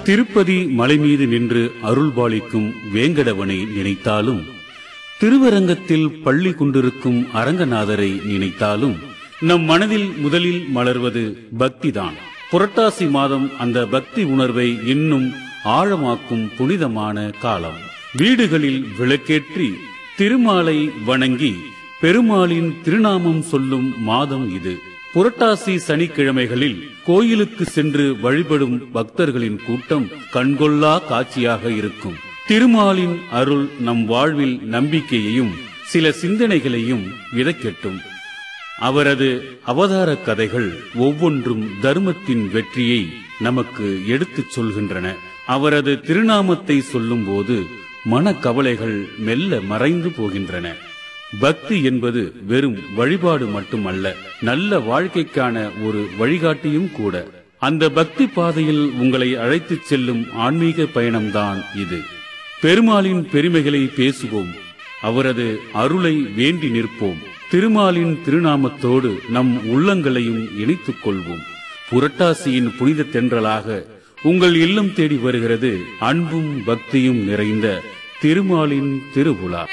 திருப்பதி மலை மீது நின்று அருள்பாலிக்கும் வேங்கடவனை நினைத்தாலும் திருவரங்கத்தில் பள்ளி கொண்டிருக்கும் அரங்கநாதரை நினைத்தாலும் நம் மனதில் முதலில் மலர்வது பக்திதான் புரட்டாசி மாதம் அந்த பக்தி உணர்வை இன்னும் ஆழமாக்கும் புனிதமான காலம் வீடுகளில் விளக்கேற்றி திருமாலை வணங்கி பெருமாளின் திருநாமம் சொல்லும் மாதம் இது புரட்டாசி சனிக்கிழமைகளில் கோயிலுக்கு சென்று வழிபடும் பக்தர்களின் கூட்டம் கண்கொள்ளா காட்சியாக இருக்கும் திருமாலின் அருள் நம் வாழ்வில் நம்பிக்கையையும் சில சிந்தனைகளையும் விதைக்கட்டும் அவரது அவதார கதைகள் ஒவ்வொன்றும் தர்மத்தின் வெற்றியை நமக்கு எடுத்துச் சொல்கின்றன அவரது திருநாமத்தை சொல்லும்போது மனக்கவலைகள் மெல்ல மறைந்து போகின்றன பக்தி என்பது வெறும் வழிபாடு மட்டுமல்ல நல்ல வாழ்க்கைக்கான ஒரு வழிகாட்டியும் கூட அந்த பக்தி பாதையில் உங்களை அழைத்துச் செல்லும் ஆன்மீக பயணம்தான் இது பெருமாளின் பெருமைகளை பேசுவோம் அவரது அருளை வேண்டி நிற்போம் திருமாலின் திருநாமத்தோடு நம் உள்ளங்களையும் இணைத்துக் கொள்வோம் புரட்டாசியின் புனித தென்றலாக உங்கள் இல்லம் தேடி வருகிறது அன்பும் பக்தியும் நிறைந்த திருமாலின் திருவிழா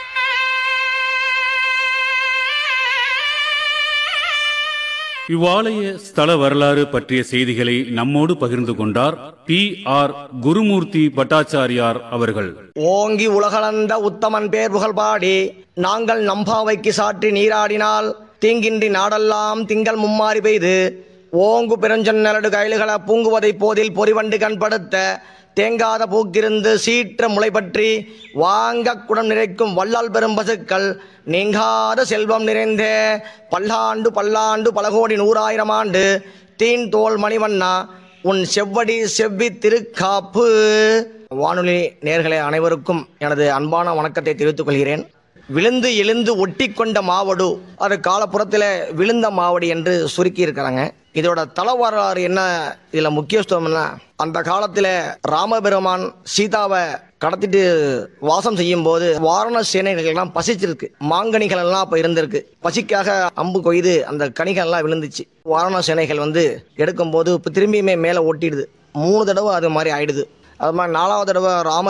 இவ்வாலய ஸ்தல வரலாறு பற்றிய செய்திகளை நம்மோடு பகிர்ந்து கொண்டார் பி ஆர் குருமூர்த்தி பட்டாச்சாரியார் அவர்கள் ஓங்கி உலகளந்த உத்தமன் பேர் புகழ் பாடி நாங்கள் நம்பாவைக்கு சாற்றி நீராடினால் தீங்கின்றி நாடெல்லாம் திங்கள் மும்மாறி பெய்து ஓங்கு பெருஞ்சொன் நலடு கயலுகள பூங்குவதை போதில் பொறிவண்டு கண்படுத்த தேங்காத பூக்கிருந்து சீற்ற முளை பற்றி வாங்க குடம் நிறைக்கும் வல்லால் பெரும் பசுக்கள் நீங்காத செல்வம் நிறைந்த பல்லாண்டு பல்லாண்டு பலகோடி நூறாயிரம் ஆண்டு தீன் தோல் மணிவண்ணா உன் செவ்வடி செவ்வி திருக்காப்பு வானொலி நேர்களே அனைவருக்கும் எனது அன்பான வணக்கத்தை தெரிவித்துக் கொள்கிறேன் விழுந்து எழுந்து ஒட்டி கொண்ட மாவடு அது காலப்புறத்தில் விழுந்த மாவடி என்று சுருக்கி இருக்கிறாங்க இதோட தல வரலாறு என்ன இதில் முக்கியத்துவம்னா அந்த காலத்தில் ராமபெருமான் சீதாவை கடத்திட்டு வாசம் செய்யும் போது வாரண சேனைகள்லாம் பசிச்சிருக்கு மாங்கனிகள் எல்லாம் அப்ப இருந்திருக்கு பசிக்காக அம்பு கொய்து அந்த கனிகள் எல்லாம் விழுந்துச்சு வாரண சேனைகள் வந்து எடுக்கும்போது இப்போ திரும்பியுமே மேலே ஒட்டிடுது மூணு தடவை அது மாதிரி ஆயிடுது அது மாதிரி நாலாவது தடவை ராம